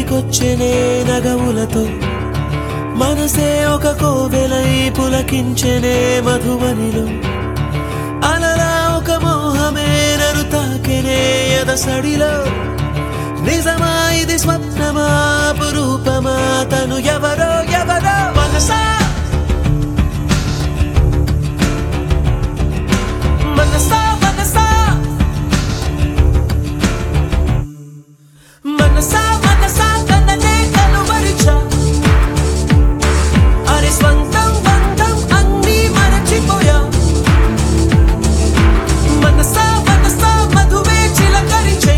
భూమికొచ్చెనే నగవులతో మనసే ఒక కోవెలై పులకించెనే మధువనిలో అలలా ఒక మోహమే నన్ను తాకెనే ఎదసడిలో నిజమా ఇది స్వప్నమా పురూపమా తను ఎవరో ఎవరో మనసా మనసా మనసా మనసా మనసా తననే కనుమరిచా అరే స్వంతం బంధం అన్నీ మరచిపోయా మనసా మనసా మధువే చిలకరించే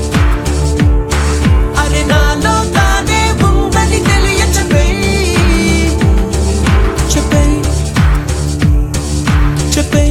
అరే నాలో తానే ఉందని తెలియ చెప్పే చెప్పే చెప్పే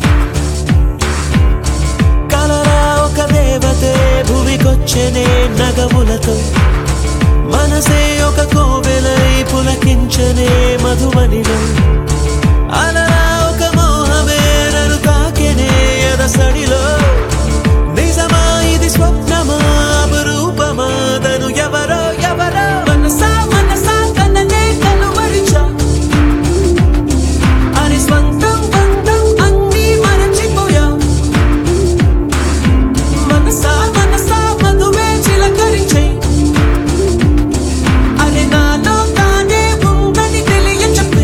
కలరా ఒక దేవతే భూమికొచ్చెనే నగములతో మనసే ఒక కోవెలై పులకించనే మధువనిలో అలరా ఒక మోహమే నన్ను తాకెనే ఎదసడిలో నిజమా ఇది స్వప్నమా అపురూపమా తను ఎవరో ఎవరో మనసా మనసా తననే కనుమరిచా అని స్వంతం బంధం అన్నీ మరచిపోయా మనసా మనసా మధువే చిలకరించే అరే నాలో తానే ఉందని తెలియ చెప్పే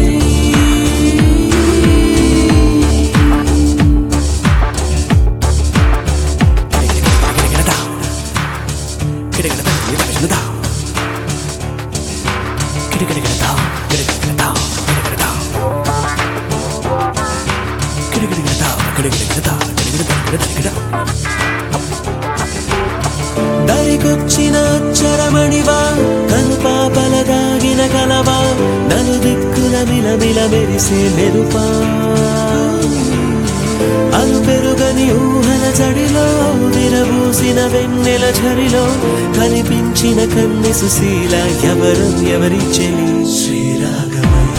దరికొచ్చిన అక్షరమణివా కను పాపల దాగిన కలవా నలు దిక్కుల మిలమిల మెరిసే మెరుపా అలు పెరుగని ఊహల జడిలో విరబూసిన వెన్నెల ఝరిలో కనిపించిన కన్నె సుశీల ఎవరు ఎవరి చెలి శ్రీరాగమై